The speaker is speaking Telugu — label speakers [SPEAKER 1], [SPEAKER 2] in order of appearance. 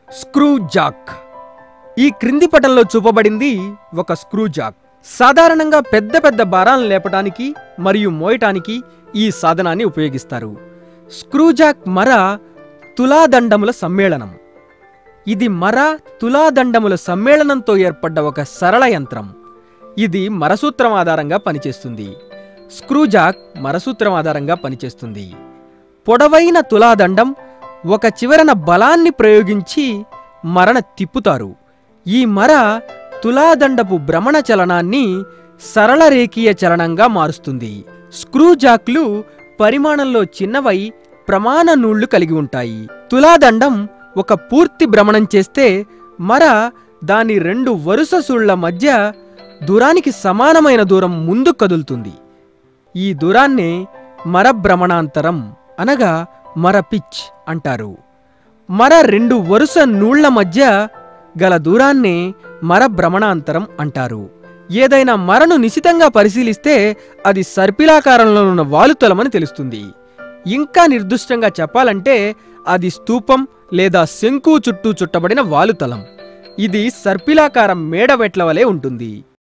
[SPEAKER 1] స్క్రూ జాక్ ఈ క్రింది పటంలో చూపబడింది ఒక స్క్రూ జాక్ సాధారణంగా పెద్ద పెద్ద భారాలను లేపటానికి మరియు మోయటానికి ఈ సాధనాన్ని ఉపయోగిస్తారు స్క్రూ జాక్ మర తులాదండముల సమ్మేళనం ఇది మర తులాదండముల సమ్మేళనంతో ఏర్పడ్డ ఒక సరళ యంత్రం ఇది మరసూత్రం ఆధారంగా పనిచేస్తుంది స్క్రూజాక్ మరసూత్రం ఆధారంగా పనిచేస్తుంది పొడవైన తులాదండం ఒక చివరన బలాన్ని ప్రయోగించి మరణ తిప్పుతారు ఈ మర తులాదండపు భ్రమణ చలనాన్ని సరళ రేఖీయ చలనంగా మారుస్తుంది స్క్రూజాక్లు పరిమాణంలో చిన్నవై ప్రమాణ నూళ్లు కలిగి ఉంటాయి తులాదండం ఒక పూర్తి భ్రమణం చేస్తే మర దాని రెండు వరుస సుళ్ల మధ్య దూరానికి సమానమైన దూరం ముందు కదులుతుంది ఈ దూరాన్నే మరభ్రమణాంతరం అనగా మర పిచ్ అంటారు మర రెండు వరుస నూళ్ల మధ్య గల దూరాన్నే మరభ్రమణాంతరం అంటారు ఏదైనా మరను నిశితంగా పరిశీలిస్తే అది సర్పిలాకారంలో ఉన్న వాలుతలమని తెలుస్తుంది ఇంకా నిర్దిష్టంగా చెప్పాలంటే అది స్తూపం లేదా శంకు చుట్టూ చుట్టబడిన వాలుతలం ఇది సర్పిలాకారం మేడవెట్ల వలె ఉంటుంది